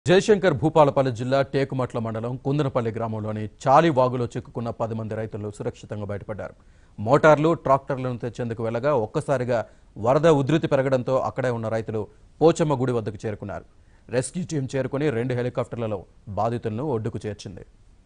జయశంకర్ భూపాలపల్లి జిల్లా టేకుమట్ల మండలం కుందనపల్లి గ్రామంలోని చాలి వాగులో చిక్కుకున్న పది మంది రైతులు సురక్షితంగా బయటపడ్డారు మోటార్లు ట్రాక్టర్లను తెచ్చేందుకు వెళ్ళగా ఒక్కసారిగా వరద ఉధృతి పెరగడంతో అక్కడే ఉన్న రైతులు పోచమ్మ గుడి వద్దకు చేరుకున్నారు రెస్క్యూ టీం చేరుకుని రెండు హెలికాప్టర్లలో బాధితులను ఒడ్డుకు చేర్చింది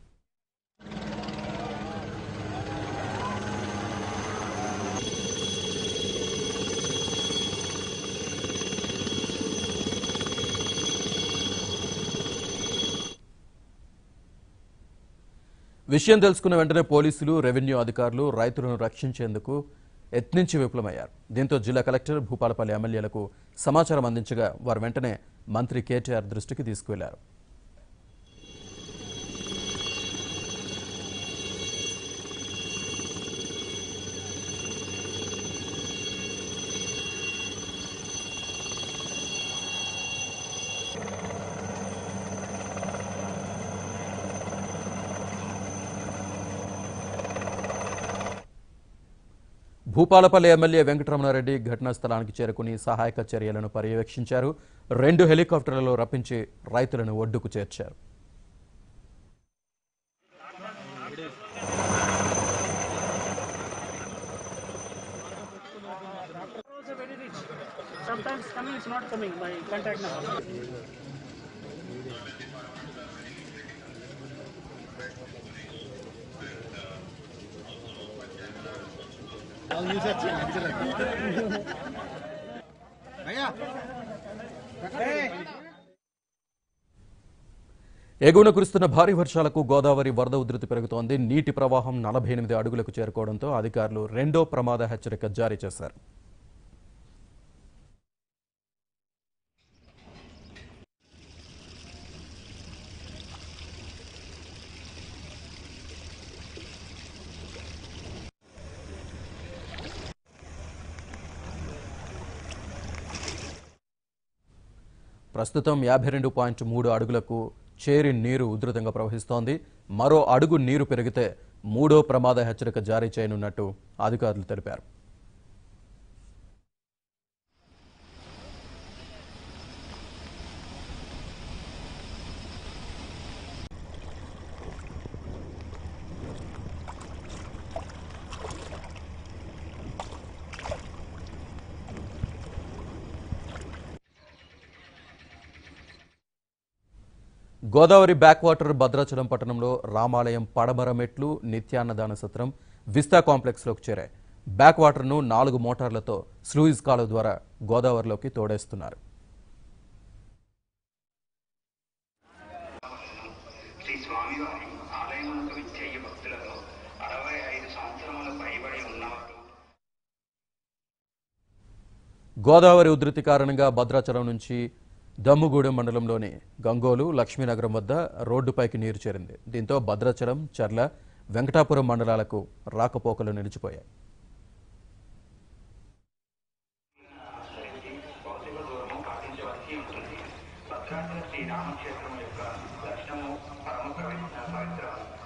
విషయం తెలుసుకున్న వెంటనే పోలీసులు రెవెన్యూ అధికారులు రైతులను రక్షించేందుకు యత్నించి విఫలమయ్యారు దీంతో జిల్లా కలెక్టర్ భూపాలపల్లి ఎమ్మెల్యేలకు సమాచారం అందించగా వారు వెంటనే మంత్రి కేటీఆర్ దృష్టికి తీసుకువెళ్లారు భూపాలపల్లి ఎమ్మెల్యే వెంకటరమణారెడ్డి ఘటనా స్థలానికి చేరుకుని సహాయక చర్యలను పర్యవేక్షించారు రెండు హెలికాప్టర్లలో రప్పించి రైతులను ఒడ్డుకు చేర్చారు also very rich. Sometimes coming is not coming, my contact number. ఎగువన కురుస్తున్న భారీ వర్షాలకు గోదావరి వరద ఉధృతి పెరుగుతోంది నీటి ప్రవాహం నలభై ఎనిమిది అడుగులకు చేరుకోవడంతో అధికారులు రెండో ప్రమాద హెచ్చరిక జారీ చేశారు ప్రస్తుతం యాభై రెండు పాయింట్ మూడు అడుగులకు చేరి నీరు ఉధృతంగా ప్రవహిస్తోంది మరో అడుగు నీరు పెరిగితే మూడో ప్రమాద హెచ్చరిక జారీ చేయనున్నట్టు అధికారులు తెలిపారు గోదావరి బ్యాక్ వాటర్ భద్రాచలం పట్టణంలో రామాలయం పడమర మెట్లు నిత్యాన్నదాన సత్రం విస్తా కాంప్లెక్స్లోకి చేరాయి బ్యాక్ వాటర్ను నాలుగు మోటార్లతో స్లూయిజ్ కాలువ ద్వారా గోదావరిలోకి తోడేస్తున్నారు శ్రీ స్వామివారి ఆలయమునకు విచ్చేయ భక్తులలో అరవై ఐదు సంవత్సరముల పైబడి ఉన్నవారు గోదావరి ఉధృతి కారణంగా భద్రాచలం నుంచి దమ్ముగూడెం మండలంలోని గంగోలు లక్ష్మీనగరం వద్ద రోడ్డుపైకి నీరు చేరింది దీంతో భద్రాచలం చర్ల వెంకటాపురం మండలాలకు రాకపోకలు నిలిచిపోయాయి భౌతిక దూరము పాటించవలసి ఉంటుంది భద్రాచల శ్రీ రామక్షేత్రం యొక్క దర్శనము పరమ పవిత్ర పవిత్ర